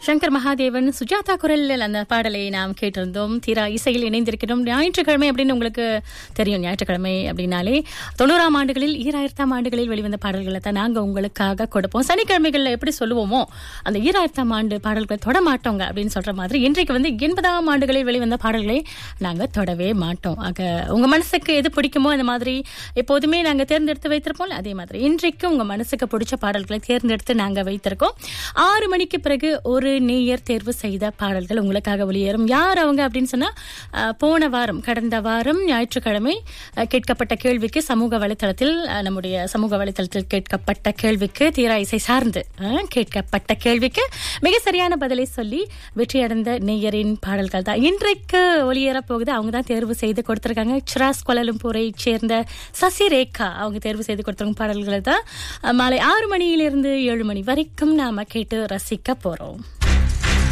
சங்கர் மகாதேவன் சுஜாதா குரலில் அந்த பாடலை நாம் கேட்டிருந்தோம் தீரா இசையில் இணைந்திருக்கிறோம் ஞாயிற்றுக்கிழமை அப்படின்னு உங்களுக்கு தெரியும் ஞாயிற்றுக்கிழமை அப்படின்னாலே தொண்ணூறாம் ஆண்டுகளில் ஈராயிரத்தாம் ஆண்டுகளில் வெளிவந்த பாடல்களை தான் நாங்கள் உங்களுக்காக கொடுப்போம் சனிக்கிழமைகளில் எப்படி சொல்லுவோமோ அந்த ஈராயிரத்தாம் ஆண்டு பாடல்களை தொட மாட்டோங்க அப்படின்னு சொல்ற மாதிரி இன்றைக்கு வந்து எண்பதாம் ஆண்டுகளில் வெளிவந்த பாடல்களை நாங்கள் தொடவே மாட்டோம் ஆக உங்க மனசுக்கு எது பிடிக்குமோ அந்த மாதிரி எப்போதுமே நாங்கள் தேர்ந்தெடுத்து வைத்திருப்போம் அதே மாதிரி இன்றைக்கு உங்க மனசுக்கு பிடிச்ச பாடல்களை தேர்ந்தெடுத்து நாங்கள் வைத்திருக்கோம் ஆறு மணிக்கு பிறகு ஒரு நேயர் தேர்வு செய்த பாடல்கள் உங்களுக்காக வெளியேறும் யார் அவங்க அப்படின்னு சொன்னா அஹ், போன வாரம் கடந்த வாரம் ஞாயிற்றுக்கிழமை அஹ், கேட்கப்பட்ட கேள்விக்கு சமூக வலைத்தளத்தில் அஹ், நம்முடைய சமூக வலைத்தளத்தில் கேட்கப்பட்ட கேள்விக்கு தீரா இசை சார்ந்து அஹ், கேட்கப்பட்ட கேள்விக்கு மிக சரியான பதிலை சொல்லி வெற்றியடைந்த நேயரின் பாடல்கள் தான் இன்றைக்கு ஒளியேறப் போகுது அவங்க தான் தேர்வு செய்து கொடுத்திருக்காங்க சிராஸ் கோலலம்பூரை சேர்ந்த சசி ரேகா அவங்க தேர்வு செய்து கொடுத்திருக்க பாடல்களை தான் அஹ், மாலை ஆறு மணியிலிருந்து ஏழு மணி வரைக்கும் நாம கேட்டு ரசிக்க போறோம்